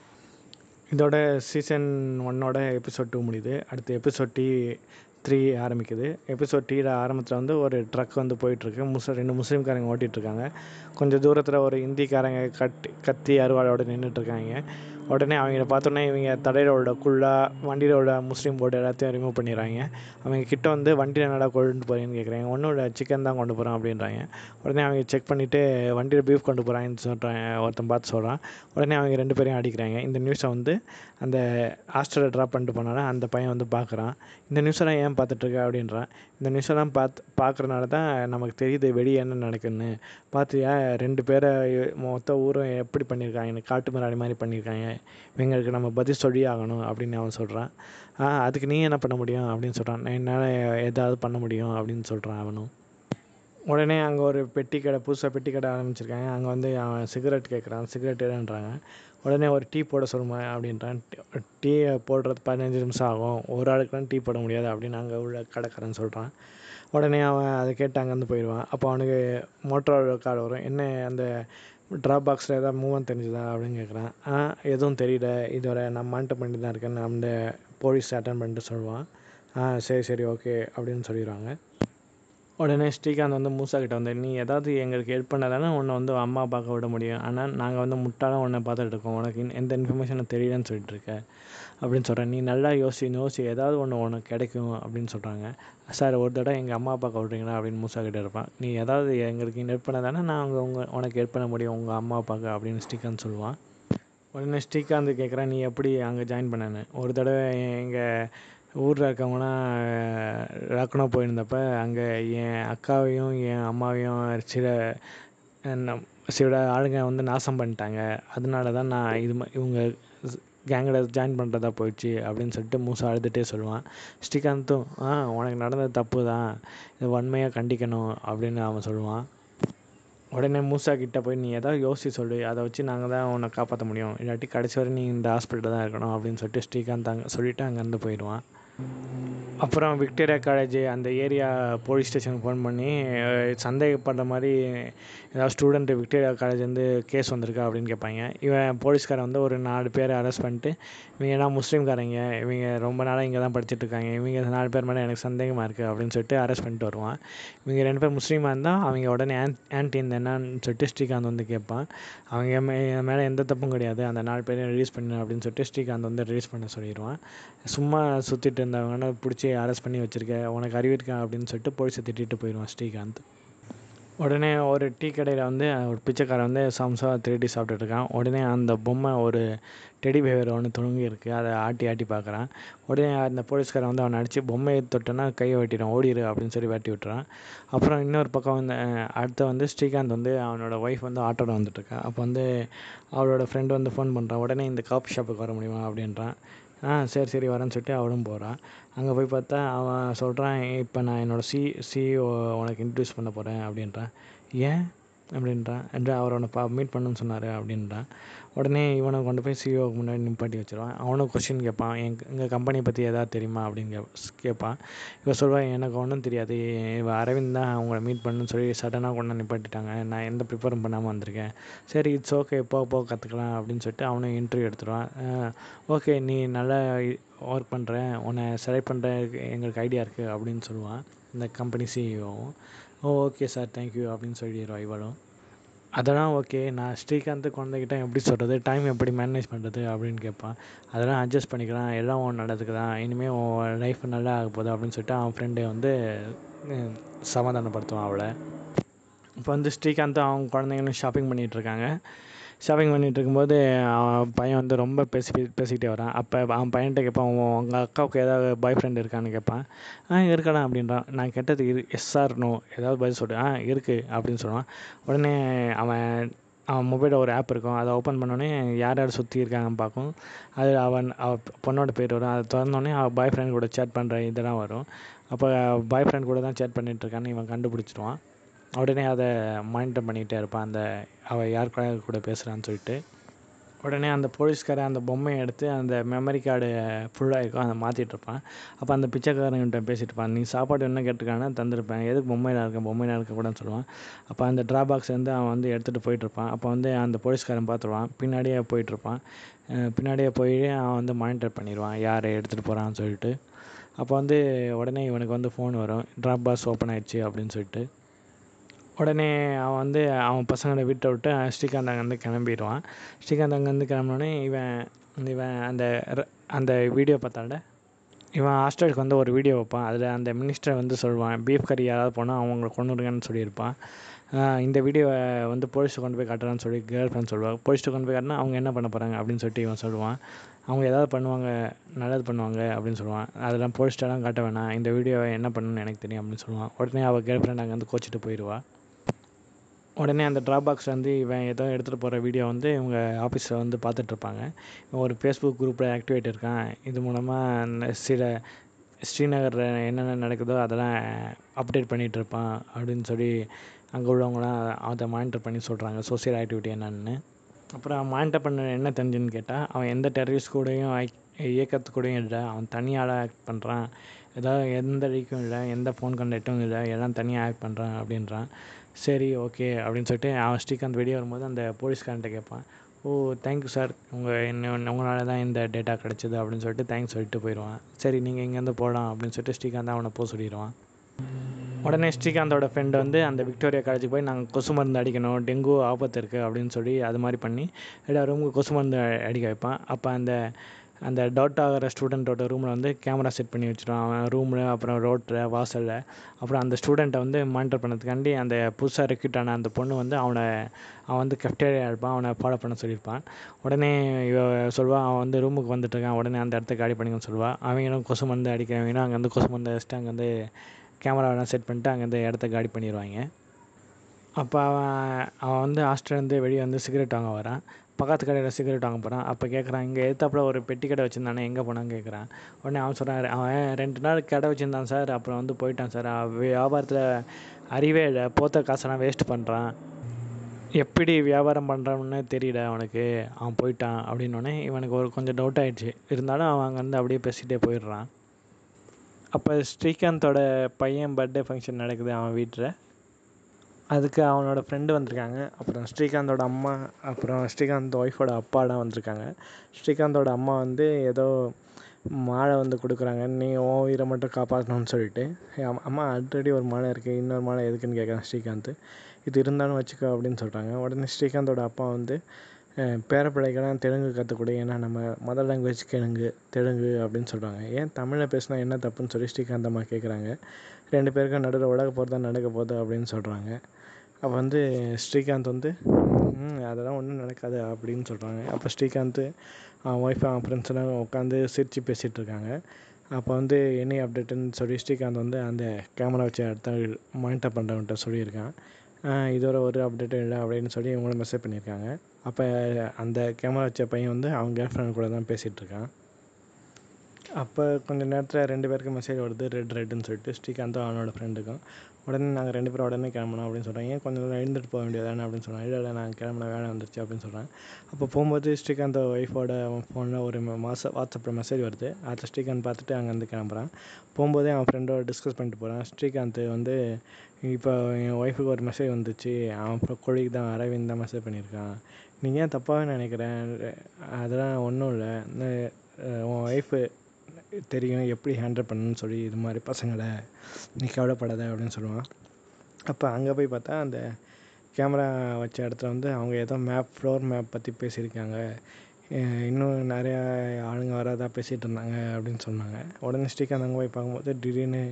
இதோட சீசன் ஒன்னோட எபிசோட் டூ முடியுது அடுத்து எபிசோட் டி த்ரீ ஆரம்பிக்குது எபிசோட் டீல ஆரம்பத்தில் வந்து ஒரு ட்ரக் வந்து போயிட்டுருக்கு முஸ்லிம் ரெண்டு முஸ்லீம்காரங்க ஓட்டிகிட்டு இருக்காங்க கொஞ்சம் தூரத்தில் ஒரு இந்திக்காரங்க கட்டி கத்தி அருவாளோட நின்றுட்டு இருக்காங்க உடனே அவங்கள பார்த்தோன்னே இவங்க தலையில் உள்ள குள்ளா வண்டியில் உள்ள முஸ்லீம் போர்டு எல்லாத்தையும் ரிமூவ் பண்ணிடுறாங்க அவங்க கிட்ட வந்து வண்டியில் என்னடா கொண்டு போகிறேன்னு கேட்குறாங்க ஒன்றும் இல்லை சிக்கன் தான் கொண்டு போகிறோம் அப்படின்றாங்க உடனே அவங்க செக் பண்ணிவிட்டு வண்டியில் பீஃப் கொண்டு போகிறாங்கன்னு சொல்கிறாங்க ஒருத்தன் பார்த்து சொல்கிறான் உடனே அவங்க ரெண்டு பேரையும் அடிக்கிறாங்க இந்த நியூஸை வந்து அந்த ஹாஸ்டலில் ட்ராப் பண்ணிட்டு போனால அந்த பையன் வந்து பார்க்குறான் இந்த நியூஸெல்லாம் ஏன் பார்த்துட்ருக்க அப்படின்றான் இந்த நியூஸெல்லாம் பார்த்து பார்க்குறனால தான் நமக்கு தெரியுது வெளியே என்ன நடக்குதுன்னு பார்த்தியா ரெண்டு பேரை மொத்த ஊரும் எப்படி பண்ணியிருக்காங்க காட்டு மிராடி மாதிரி பண்ணியிருக்காங்க இவங்களுக்கு நம்ம பதில் சொல்லி ஆகணும் அப்படின்னு அவன் சொல்கிறான் ஆ அதுக்கு நீ என்ன பண்ண முடியும் அப்படின்னு சொல்கிறான் என்னால் ஏதாவது பண்ண முடியும் அப்படின்னு சொல்கிறான் அவனும் உடனே அங்கே ஒரு பெட்டி கடை புதுசாக பெட்டி கடை ஆரம்பிச்சிருக்காங்க அங்கே வந்து அவன் சிகரெட் கேட்குறான் சிகரெட் எதுன்றாங்க உடனே ஒரு டீ போட சொல்லுமா அப்படின்றான் டீ போடுறது பதினஞ்சு நிமிஷம் ஆகும் ஒரு ஆளுக்குலாம் டீ போட முடியாது அப்படின்னு அங்கே உள்ள கடைக்காரன் சொல்கிறான் உடனே அவன் அதை கேட்டு அங்கேருந்து போயிடுவான் அப்போ அவனுக்கு மோட்டரோட கார்டு வரும் என்ன அந்த ட்ராப் பாக்ஸில் ஏதாவது மூவன் தெரிஞ்சுதா அப்படின்னு கேட்குறான் ஆ எதுவும் தெரியல இதுவரை நான் மானிட்டர் பண்ணிட்டு தான் இருக்கேன் அந்த போலீஸ் அட்டன் பண்ணிட்டு சொல்லுவான் ஆ சரி சரி ஓகே அப்படின்னு சொல்லிடுவாங்க உடனே ஸ்ரீகாந்த் வந்து மூசா கிட்ட வந்து நீ ஏதாவது எங்களுக்கு ஹெல்ப் பண்ணதானே உன்னை வந்து அம்மா பார்க்க விட முடியும் ஆனால் நாங்கள் வந்து முட்டாளாக உன்னை பார்த்துட்டு இருக்கோம் உனக்கு இந்த- எந்த இன்ஃபர்மேஷனும் தெரியலன்னு சொல்லிட்டு இருக்க அப்படின்னு சொல்கிறேன் நீ நல்லா யோசி யோசி ஏதாவது ஒன்று உனக்கு கிடைக்கும் அப்படின்னு சொல்கிறாங்க சார் ஒரு தடவை எங்கள் அம்மா பார்க்க விட்றீங்களா அப்படின்னு மூசா கிட்ட இருப்பான் நீ ஏதாவது எங்களுக்கு ஹெல்ப் பண்ணதானே நாங்கள் உங்கள் உனக்கு ஹெல்ப் பண்ண முடியும் உங்கள் அம்மா அப்பாவுக்கு அப்படின்னு ஸ்ரீகாந்த் சொல்லுவான் உடனே ஸ்ரீகாந்த் கேட்குறான் நீ எப்படி அங்கே ஜாயின் பண்ணேன்னு ஒரு தடவை எங்கள் ஊரில் இருக்கவங்களாம் லக்னோ போயிருந்தப்ப அங்கே என் அக்காவையும் என் அம்மாவையும் சில நம்- சில ஆளுங்க வந்து நாசம் பண்ணிட்டாங்க அதனால தான் நான் இது மா- இவங்க கேங்கில் ஜாயின் பண்ணுறதா போயிடுச்சு அப்படின்னு சொல்லிட்டு மூசா அழுதுகிட்டே சொல்லுவான் ஸ்ரீகாந்தும் ஆ உனக்கு நடந்தது தப்பு தான் இது வன்மையாக கண்டிக்கணும் அப்படின்னு அவன் சொல்லுவான் உடனே மூசா கிட்ட போய் நீ ஏதாவது யோசிச்சு சொல்லு அதை வச்சு நாங்கள் தான் உன்னை காப்பாற்ற முடியும் இல்லாட்டி கடைசி வரை நீ இந்த ஹாஸ்பிட்டலில் தான் இருக்கணும் அப்படின்னு சொல்லிட்டு ஸ்ரீகாந்த் அங்கே சொல்லிவிட்டு அங்கேருந்து போயிடுவான் அப்புறம் விக்டோரியா காலேஜ் அந்த ஏரியா போலீஸ் ஸ்டேஷனுக்கு ஃபோன் பண்ணி அஹ், சந்தேகப்படுற மாதிரி ஏதாவது ஸ்டூடெண்ட்டு விக்டோரியா காலேஜ் வந்து கேஸ் வந்திருக்கா அப்படின்னு கேட்பாங்க இவன் போலீஸ்காரன் வந்து ஒரு நாலு பேரை அரெஸ்ட் பண்ணிட்டு இவங்க எல்லாம் முஸ்லீம்காரங்க இவங்க ரொம்ப நாளாக இங்கே தான் படிச்சுட்டு இருக்காங்க இவங்க நாலு பேர் மேலே எனக்கு சந்தேகமாக இருக்குது அப்படின்னு சொல்லிட்டு அரெஸ்ட் பண்ணிட்டு வருவான் இவங்க ரெண்டு பேர் முஸ்லீமாக இருந்தால் அவங்க உடனே ஆன் ஆன்டி இந்த என்னன்னு சொல்லிட்டு ஸ்ரீகாந்த் வந்து கேட்பான் அவங்க மே என் மேலே எந்த தப்பும் கிடையாது அந்த நாலு பேரையும் ரிலீஸ் பண்ணு அப்படின்னு சொல்லிட்டு ஸ்ரீகாந்த் வந்து ரிலீஸ் பண்ண சொல்லிடுவான் சும்மா சுற்றிட்டு இருந்தவங்கன்னா பிடிச்சி அரெஸ்ட் பண்ணி வச்சிருக்க உனக்கு அறிவு இருக்கா அப்படின்னு சொல்லிட்டு போலீஸை திட்டிட்டு போயிடுவான் ஸ்ரீகாந்த் உடனே ஒரு டீ கடையில் வந்து ஒரு பிச்சைக்காரன் வந்து சம்சா திருடி சாப்பிட்டுட்டு இருக்கான் உடனே அந்த பொம்மை ஒரு டெடி பேர் ஒன்று துணுங்கி இருக்கு அதை ஆட்டி ஆட்டி பார்க்குறான் உடனே அந்த போலீஸ்காரன் வந்து அவனை அடித்து பொம்மையை தொட்டோன்னா கையை வெட்டிடும் ஓடிடு அப்படின்னு சொல்லி வெட்டி விட்டுறான் அப்புறம் இன்னொரு பக்கம் வந்து அஹ், அடுத்து வந்து ஸ்ரீகாந்த் வந்து அவனோட ஒய்ஃப் வந்து ஆட்டோவில் வந்துட்டுருக்கான் அப்போ வந்து அவளோட ஃப்ரெண்டு வந்து ஃபோன் பண்ணுறான் உடனே இந்த காஃபி ஷாப்புக்கு வர முடியுமா அப்படின்றான் ஆ சரி சரி வரேன்னு சொல்லிட்டு அவளும் போகிறான் அங்கே போய் பார்த்தா அவன் சொல்கிறான் இப்போ நான் என்னோடய சி சிஇஓ உனக்கு இன்ட்ரடியூஸ் பண்ண போகிறேன் அப்படின்றான் ஏன் அப்படின்றான் என்று அவர் உன்னை பா மீட் பண்ணுன்னு சொன்னார் அப்படின்றான் உடனே இவனை கொண்டு போய் சிஇஓக்கு முன்னாடி நிப்பாட்டி வச்சிருவான் அவனும் கொஸ்டின் கேட்பான் எங் எங்கள் கம்பெனியை பற்றி எதாவது தெரியுமா அப்படின்னு கே கேட்பான் இவன் சொல்லுவான் எனக்கு ஒன்றும் தெரியாது இவ அரவிந்த் தான் அவங்கள மீட் பண்ணுன்னு சொல்லி சடனாக கொண்டு வந்து நிப்பாட்டிட்டாங்க நான் எந்த ப்ரிப்பேரும் பண்ணாமல் வந்திருக்கேன் சரி இட்ஸ் ஓகே போக போக கற்றுக்கலாம் அப்படின்னு சொல்லிட்டு அவனும் இன்டர்வியூ எடுத்துருவான் ஓகே நீ நல்லா ஒர்க் பண்ணுற உன்னை செலக்ட் பண்ணுற எங்களுக்கு ஐடியா இருக்குது அப்படின்னு சொல்லுவான் இந்த கம்பெனி சிஇஓவும் ஓ ஓகே சார் தேங்க்யூ அப்படின்னு சொல்லிடுவான் இவளும் அதெல்லாம் ஓகே நான் ஸ்ரீகாந்த் குழந்தைகிட்ட எப்படி சொல்கிறது டைம் எப்படி மேனேஜ் பண்ணுறது அப்படின்னு கேட்பான் அதெல்லாம் அட்ஜஸ்ட் பண்ணிக்கலாம் எல்லாம் உன் நடந்துக்கு தான் இனிமேல் உன் லைஃப் நல்லா ஆக போகுது அப்படின்னு சொல்லிட்டு அவன் ஃப்ரெண்டு வந்து உம், சமாதானப்படுத்துவான் அவளை இப்போ வந்து ஸ்ரீகாந்த் அவங்க குழந்தைங்களும் ஷாப்பிங் பண்ணிகிட்டு இருக்காங்க ஷாப்பிங் பண்ணிகிட்டு இருக்கும்போது அவன் பையன் வந்து ரொம்ப பேசி பேசிக்கிட்டே வரான் அப்போ அவன் பையன்கிட்ட கேட்பான் உன் உங்கள் அக்காவுக்கு ஏதாவது பாய் ஃப்ரெண்ட் இருக்கான்னு கேட்பான் ஆ இருக்கடா அப்படின்றான் நான் கேட்டது இரு எஸ் சார் நோ ஏதாவது பதில் சொல்லு ஆ இருக்குது அப்படின்னு சொல்லுவான் உடனே அவன் அவன் மொபைலில் ஒரு ஆப் இருக்கும் அதை ஓப்பன் பண்ணோடனே யார் யார் சுற்றி இருக்காங்கன்னு பார்க்கும் அது அவன் அவ பொண்ணோட பேர் வரும் அதை திறந்தோடனே அவள் பாய் ஃப்ரெண்ட் கூட சேட் பண்ணுற இதெல்லாம் வரும் அப்போ பாய் ஃப்ரெண்ட் கூட தான் சேட் பண்ணிட்டு இருக்கான்னு இவன் கண்டுபிடிச்சிடுவான் உடனே அதை மானிட்டர் பண்ணிகிட்டே இருப்பான் அந்த அவள் யார் கூட கூட பேசுகிறான்னு சொல்லிட்டு உடனே அந்த போலீஸ்காரன் அந்த பொம்மையை எடுத்து அந்த மெமரி கார்டு ஃபுல்லாக இருக்கும் அதை மாற்றிட்டு இருப்பான் அப்போ அந்த பிச்சைக்காரன்கிட்ட பேசிட்டு இருப்பான் நீ சாப்பாடு என்ன கேட்டிருக்கானா தந்திருப்பேன் எதுக்கு பொம்மையில் இருக்க பொம்மையில் இருக்கக்கூடாதுன்னு சொல்லுவான் அப்போ அந்த ட்ராபாக்ஸ் வந்து அவன் வந்து எடுத்துகிட்டு போயிட்டுருப்பான் அப்போ வந்து அந்த போலீஸ்காரன் பார்த்துருவான் பின்னாடியே போயிட்டுருப்பான் அஹ் பின்னாடியே போய் அவன் வந்து மானிட்டர் பண்ணிடுவான் யார் எடுத்துகிட்டு போகிறான்னு சொல்லிட்டு அப்போ வந்து உடனே இவனுக்கு வந்து ஃபோன் வரும் ட்ராப் பாக்ஸ் ஓப்பன் ஆயிடுச்சு அப்படின்னு சொல்லிட்டு உடனே அவன் வந்து அவன் பசங்களை வீட்டை விட்டு ஸ்ரீகாந்த் அங்கேருந்து கிளம்பிடுவான் ஸ்ரீகாந்த் அங்கேருந்து கிளம்பினோடனே இவன் இவன் அந்த ர- அந்த வீடியோ பார்த்தாண்ட இவன் ஹாஸ்டலுக்கு வந்து ஒரு வீடியோ வைப்பான் அதில் அந்த மினிஸ்டர் வந்து சொல்லுவான் பீஃப் கறி யாராவது போனால் அவங்கள கொண்டுருங்கன்னு சொல்லியிருப்பான் ஆஹ் இந்த வீடியோவை வந்து போலீஸ்ட்டு கொண்டு போய் காட்டுறான்னு சொல்லி கேர்ள் ஃப்ரெண்ட் சொல்லுவாள் போலீஸ்ட்டு கொண்டு போய் காட்டினா அவங்க என்ன பண்ண போகிறாங்க அப்படின்னு சொல்லிட்டு இவன் சொல்லுவான் அவங்க ஏதாவது பண்ணுவாங்க நல்லது பண்ணுவாங்க அப்படின்னு சொல்லுவான் அதெல்லாம் போலீஸ்ட்டெல்லாம் காட்ட வேணாம் இந்த வீடியோவை என்ன பண்ணணும்னு எனக்கு தெரியும் அப்படின்னு சொல்லுவான் உடனே அவள் கேர்ள் ஃப்ரெண்ட் அங்கேருந்து கோச்சிட்டு போயிடுவா உடனே அந்த ட்ராபாக்ஸ் வந்து இவன் ஏதோ எடுத்துகிட்டு போகிற வீடியோ வந்து இவங்க ஆஃபீஸில் வந்து பார்த்துட்ருப்பாங்க இவன் ஒரு ஃபேஸ்புக் குரூப்பில் ஆக்டிவேட் இருக்கான் இது மூலமாக சில ஸ்ரீநகரில் என்னென்ன நடக்குதோ அதெல்லாம் அப்டேட் பண்ணிகிட்டு இருப்பான் அப்படின்னு சொல்லி அங்கே உள்ளவங்களாம் அதை மானிட்டர் பண்ணி சொல்கிறாங்க சோசியல் ஆக்டிவிட்டி என்னன்னு அப்புறம் மானிட்டர் பண்ண என்ன தெரிஞ்சுன்னு கேட்டால் அவன் எந்த டெரரிஸ்ட் கூடயும் ஆக்- இயக்கத்து கூடயும் இல்லை அவன் தனியாளாக ஆக்ட் பண்ணுறான் ஏதாவது எந்த லீக்கும் இல்லை எந்த ஃபோன் கான்டாக்டும் இல்லை எல்லாம் தனியாக ஆக்ட் பண்ணுறான் அப்படின்றான் சரி ஓகே அப்படின்னு சொல்லிட்டு அவன் ஸ்ரீகாந்த் வெளியே வரும்போது அந்த போலீஸ்காரன்ட்ட கேட்பான் ஓ தேங்க்யூ சார் உங்கள் என்ன உங்களால் தான் இந்த டேட்டா கிடச்சிது அப்படின்னு சொல்லிட்டு தேங்க்ஸ் சொல்லிட்டு போயிடுவான் சரி நீங்கள் இங்கேருந்து போகலாம் அப்படின்னு சொல்லிட்டு ஸ்ரீகாந்த் அவனை போக சொல்லிடுவான் உடனே ஸ்ரீகாந்தோட ஃப்ரெண்டு வந்து அந்த விக்டோரியா காலேஜுக்கு போய் நாங்கள் கொசு மருந்து அடிக்கணும் டெங்கு ஆபத்து இருக்குது அப்படின்னு சொல்லி அது மாதிரி பண்ணி எல்லா ரூமுக்கு கொசு மருந்து அ- அடிக்க வைப்பான் அப்போ அந்த அந்த டவுட் ஆகிற ஸ்டூடெண்ட்டோட ரூமில் வந்து கேமரா செட் பண்ணி வச்சிருவான் அவன் ரூமில் அப்புறம் ரோட்டில் வாசலில் அப்புறம் அந்த ஸ்டூடெண்ட்டை வந்து மானிட்டர் பண்ணதுக்காண்டி அந்த புதுசாக ரெக்ரூட் ஆன அந்த பொண்ணு வந்து அவனை அவன் வந்து கெஃப்டேரியா இருப்பான் அவனை ஃபாலோ பண்ண சொல்லியிருப்பான் உடனே இவ சொல்லுவாள் அவன் வந்து ரூமுக்கு வந்துட்டு இருக்கான் உடனே அந்த இடத்த காலி பண்ணிக்கன்னு சொல்லுவாள் அவங்களும் கொசு மருந்து அடிக்கிறவங்களும் அங்கேருந்து கொசு மருந்து வச்சுட்டு அங்கேருந்து கேமராவெல்லாம் செட் பண்ணிட்டு அங்கேருந்து இடத்த காலி பண்ணிடுவாங்க அப்போ அவன் அவன் வந்து ஹாஸ்டல்லேருந்து வெளியே வந்து சிகரெட் வாங்க வரான் பக்கத்து கடையில் சிகரெட் வாங்க போகிறான் அப்போ கேட்குறான் இங்கே எதிர்த்தாப்புல ஒரு பெட்டி கடை வச்சுருந்தானே எங்கே போனான்னு கேட்குறான் உடனே அவன் சொல்கிறான் அவன் ரெண்டு நாள் கடை வச்சுருந்தான் சார் அப்புறம் வந்து போயிட்டான் சார் அவன் வியாபாரத்தில் அறிவே இல்லை போத்த காசெல்லாம் வேஸ்ட் பண்ணுறான் எப்படி வியாபாரம் பண்ணுறான்னு தெரியல அவனுக்கு அவன் போயிட்டான் அப்படின்னோடனே இவனுக்கு ஒரு கொஞ்சம் டவுட் ஆயிடுச்சு இருந்தாலும் அவன் அங்கேருந்து அப்படியே பேசிகிட்டே போயிடுறான் அப்போ ஸ்ரீகாந்தோட பையன் பர்த்டே ஃபங்க்ஷன் நடக்குது அவன் வீட்டில் அதுக்கு அவனோட ஃப்ரெண்டு வந்திருக்காங்க அப்புறம் ஸ்ரீகாந்தோட அம்மா அப்புறம் ஸ்ரீகாந்த் ஒய்ஃபோட அப்பாலாம் வந்திருக்காங்க ஸ்ரீகாந்தோட அம்மா வந்து ஏதோ மாலை வந்து கொடுக்குறாங்க நீ உன் உயிரை மட்டும் காப்பாற்றணும்னு சொல்லிட்டு என் அம்மா- அம்மா ஆல்ரெடி ஒரு மாலை இருக்குது இன்னொரு மாலை எதுக்குன்னு கேட்குறான் ஸ்ரீகாந்த் இது இருந்தாலும் வச்சுக்கோ அப்படின்னு சொல்கிறாங்க உடனே ஸ்ரீகாந்தோட அப்பா வந்து அஹ், பேரப்பிள்ளைக்கெல்லாம் தெலுங்கு கற்றுக் கொடு ஏன்னா நம்ம மதர் லாங்குவேஜ் தெலுங்கு தெலுங்கு அப்படின்னு சொல்கிறாங்க ஏன் தமிழில் பேசினா என்ன தப்புன்னு சொல்லி ஸ்ரீகாந்த் அம்மா கேட்குறாங்க ரெண்டு பேருக்கும் நடுவில் உலக போகிறது தான் நடக்க போகுது அப்படின்னு சொல்கிறாங்க அப்போ வந்து ஸ்ரீகாந்த் வந்து "ம், அதெல்லாம் ஒன்றும் நடக்காது அப்படின்னு சொல்கிறாங்க அப்போ ஸ்ரீகாந்த் அவன் ஒய்ஃப் அவன் ஃப்ரெண்ட்ஸ் எல்லாம் உட்காந்து சிரித்து பேசிகிட்டு இருக்காங்க அப்போ வந்து என்ன அப்டேட்டுன்னு சொல்லி ஸ்ரீகாந்த் வந்து அந்த கேமரா வச்ச இடத்த மானிட்டர் பண்ணுறவன்ட்ட சொல்லியிருக்கான் "ஆஹ், இதோட ஒரு அப்டேட்டும் இல்லை அப்படின்னு சொல்லி இவங்களும் மெசேஜ் பண்ணியிருக்காங்க அப்போ அந்த கேமரா வச்ச பையன் வந்து அவன் கேர்ள் ஃப்ரெண்ட் கூட தான் பேசிகிட்டு இருக்கான் அப்போ கொஞ்ச நேரத்தில் ரெண்டு பேருக்கும் மெசேஜ் வருது ரெட் ரெட்டுன்னு சொல்லிட்டு ஸ்ரீகாந்தும் அவனோட ஃப்ரெண்டுக்கும் உடனே நாங்கள் ரெண்டு பேரும் உடனே கிளம்பணும் அப்படின்னு சொல்கிறாங்க ஏன் கொஞ்சம் நேரம் எழுந்துட்டு போக வேண்டியதானே அப்படின்னு சொன்னாங்க இல்லை இல்லை நான் கிளம்புன வேலை வந்துருச்சு அப்படின்னு சொல்கிறேன் அப்போ போகும்போது ஸ்ரீகாந்த் ஒய்ஃபோட ஃபோனில் ஒரு மாத வாட்ஸ்அப்பில் மெசேஜ் வருது அதில் ஸ்ரீகாந்த் பார்த்துட்டு அங்கேருந்து கிளம்புறான் போகும்போதே அவன் ஃப்ரெண்டோட டிஸ்கஸ் பண்ணிட்டு போகிறான் ஸ்ரீகாந்த் வந்து இப்போ என் ஒய்ஃபுக்கு ஒரு மெசேஜ் வந்துச்சு அவன் கொழிக்கு தான் அரவிந்த் தான் மெசேஜ் பண்ணியிருக்கான் நீங்கள் ஏன் தப்பாகவே நினைக்கிறேன் அதெல்லாம் ஒன்றும் இல்லை உன் ஒய்ஃபு தெரியும் எப்படி ஹேண்டில் பண்ணணும்னு சொல்லி இது மாதிரி பசங்களை நீ கவலைப்படாத அப்படின்னு சொல்லுவான் அப்போ அங்கே போய் பார்த்தா அந்த கேமரா வச்ச இடத்துல வந்து அவங்க ஏதோ மேப் ஃப்ளோர் மேப் பற்றி பேசியிருக்காங்க அஹ் இன்னும் நிறையா ஆளுங்க வராதா பேசிகிட்டு இருந்தாங்க அப்படின்னு சொன்னாங்க உடனே ஸ்ரீகாந்த் அங்கே போய் பார்க்கும்போது திடீர்னு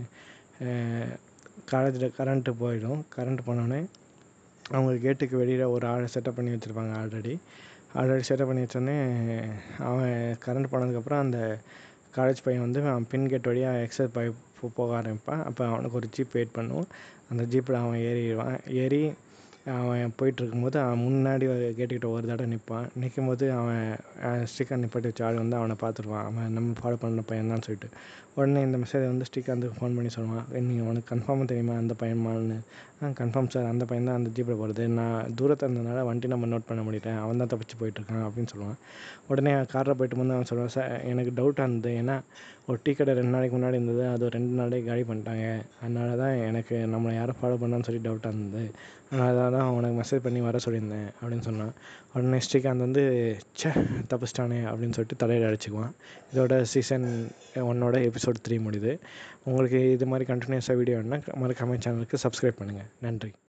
காலேஜில் கரண்ட்டு போயிடும் கரண்ட் போனோடனே அவங்க கேட்டுக்கு வெளியில் ஒரு ஆளை செட்டப் பண்ணி வச்சுருப்பாங்க ஆல்ரெடி ஆல்ரெடி செட்டப் பண்ணி வச்சோடனே அவன் கரண்ட் போனதுக்கப்புறம் அந்த காலேஜ் பையன் வந்து அவன் பின் கேட் வழியாக எக்ஸல் பை போக ஆரம்பிப்பான் அப்போ அவனுக்கு ஒரு ஜீப் வெயிட் பண்ணும் அந்த ஜீப்பில் அவன் ஏறிடுவான் ஏறி அவன் போயிட்டுருக்கும்போது அவன் முன்னாடி ஒரு கேட்டுக்கிட்ட ஒரு தடவை நிற்பான் நிற்கும் போது அவன் ஸ்ரீகாந்த் நிப்பாட்டி வச்ச ஆள் வந்து அவனை பார்த்துருவான் அவன் நம்ம ஃபாலோ பண்ண பையன் தான் சொல்லிட்டு உடனே இந்த மெசேஜை வந்து ஸ்ரீகாந்துக்கு ஃபோன் பண்ணி சொல்லுவான் நீங்கள் உனக்கு கன்ஃபார்மாக தெரியுமா அந்த பையன்மான்னு ஆ கன்ஃபார்ம் சார் அந்த பையன் தான் அந்த ஜீப்பில் போகிறது நான் தூரத்தில் இருந்ததுனால வண்டி நம்ம நோட் பண்ண முடியல அவன் தான் தப்பிச்சு போயிட்டுருக்கான் அப்படின்னு சொல்லுவான் உடனே காரில் போயிட்டு போது அவன் சொல்லுவான் சார் எனக்கு டவுட்டாக இருந்தது ஏன்னா ஒரு டீ கடை ரெண்டு நாளைக்கு முன்னாடி இருந்தது அது ஒரு ரெண்டு நாளே காலி பண்ணிட்டாங்க அதனால தான் எனக்கு நம்மளை யாரும் ஃபாலோ பண்ணான்னு சொல்லி டவுட்டாக இருந்தது அதனால தான் உனக்கு மெசேஜ் பண்ணி வர சொல்லியிருந்தேன் அப்படின்னு சொன்னான் உடனே ஸ்ரீகாந்த் வந்து ச்சே தப்பிச்சிட்டானே அப்படின்னு சொல்லிட்டு தலையில் அடிச்சுக்குவான் இதோட சீசன் ஒன்னோட எபிசோட் த்ரீ முடியுது உங்களுக்கு இது மாதிரி கண்டினியூஸாக வீடியோ வேணுன்னா மறக்காம சேனலுக்கு சப்ஸ்கிரைப் பண்ணுங்கள் நன்றி